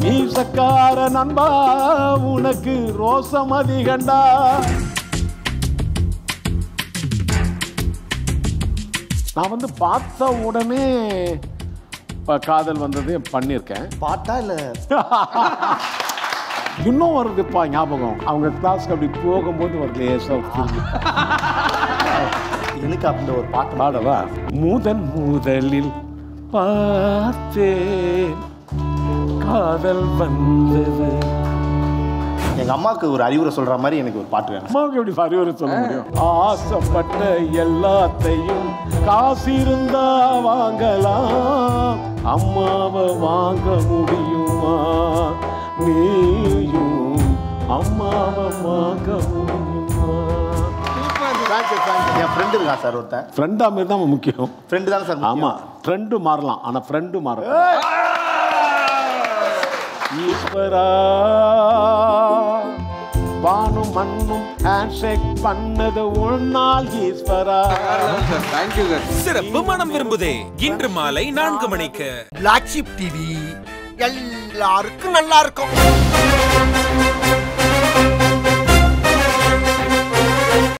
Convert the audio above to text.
மீசக்கார நண்பா உனக்கு ரோசம் அதிகண்டா நான் வந்து பார்த்த உடனே இப்ப காதல் வந்தது பண்ணியிருக்கேன் பாட்டா இல்ல இன்னும் வருதுப்பா ஞாபகம் அவங்க கிளாஸ்க்கு அப்படி போகும்போது ஒரு லேசா புரியுது. எனக்கு அந்த ஒரு பாட்டு பாடவா முதன் முதலில் பார்த்தேன் காதல் வந்தது எங்க அம்மாவுக்கு ஒரு அறிவுரை சொல்ற மாதிரி எனக்கு ஒரு பாட்டு வேணும் அம்மாவுக்கு எப்படி அறிவுரை சொல்ல முடியும் ஆசைப்பட்ட எல்லாத்தையும் காசு இருந்தா வாங்கலாம் அம்மாவை வாங்க முடியுமா நீயும் அம்மாவை வாங்க முடியுமா என் ஃப்ரெண்டு இருக்கான் சார் ஒருத்தன் ஃப்ரெண்டா மாரி தான் முக்கியம் ஃப்ரெண்டு தானே சார் ஆமா ஃப்ரெண்டு மாறலாம் ஆனா ஃப்ரெண்டு மாற ஈஸ்வரா வானும் மண்ணும் ஹேண்ட்ஷேக் பண்ணது உன்னால் ஈஸ்வரா தேங்க்யூ சார் சிறப்பு மனம் விரும்புதே இன்று மாலை நான்கு மணிக்கு பிளாக் ஷிப் டிவி எல்லாருக்கும் நல்லா இருக்கும்